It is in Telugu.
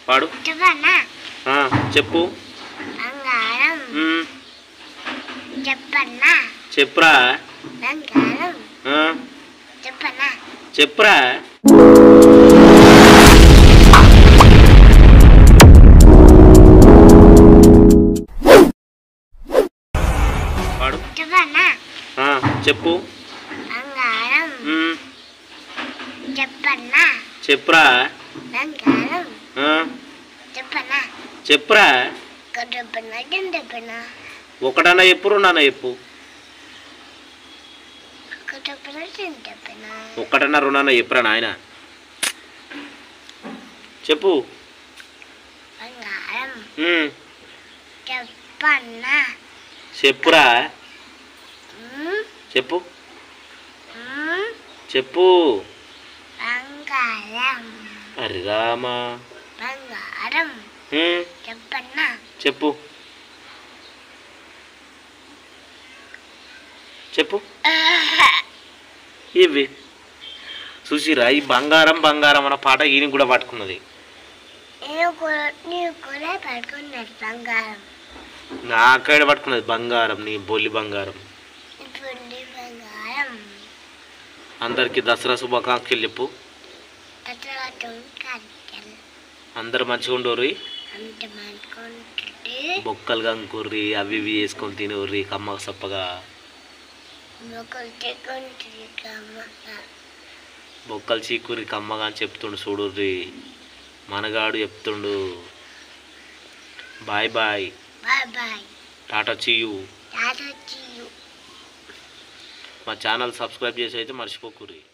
పాడు చెప్పన్నా ఆ, చెప్పు బంగారం మ్, చెప్పన్నా చెప్పురా బంగారం ఆ, చెప్పన్నా చెప్పురా పాడు చెప్పన్నా ఆ, చెప్పు బంగారం మ్, చెప్పన్నా చెప్పురా బంగారం ఆ, చెప్పన్నా చెప్పురా చెప్పన్నా చెప్పన్నా ఒకటన్నా చెప్పు రెండన్నా చెప్పు చెప్పన్నా చెప్పన్నా ఒక్కటన్నా రెండన్నా చెప్పురా నాయన చెప్పు బంగారం మ్, చెప్పన్నా చెప్పురా ఉమ్, చెప్పు ఉమ్, చెప్పు బంగారం అరే రామా బంగారం మ్, చెప్పన్నా చెప్పు చెప్పు ఇవి చూసిరా ఈ బంగారం బంగారం అన్న పాట ఈయన కూడా పట్టుకున్నది నేను కూడా నీవు కూడా పడుకున్నాడు బంగారం నాకాడ పట్టుకున్నది బంగారం నీ బొల్లి బంగారం ఇప్పుడు నీ బంగారం అందరికీ దసరా శుభాకాంక్షలు చెప్పు తర్వాత కరికలు అందరు మంచిగా ఉండోర్రి అంత మంచుకుంటుంటే బొక్కలు కంకుర్రి అవి ఇవి వేసుకొని తినోర్రి కమ్మ సప్పగా మొక్కలు తెచ్చుకుంటుంది కమ్మ బొక్కలు చీకుర్రి కమ్మగా అని చెప్తుండు చూడుర్రి మనగాడు చెప్తుండు bye bye bye bye tata చీయు తాత చీయు మా ఛానల్ సబ్స్క్రైబ్ చేసి అయితే మర్చిపోకుర్రి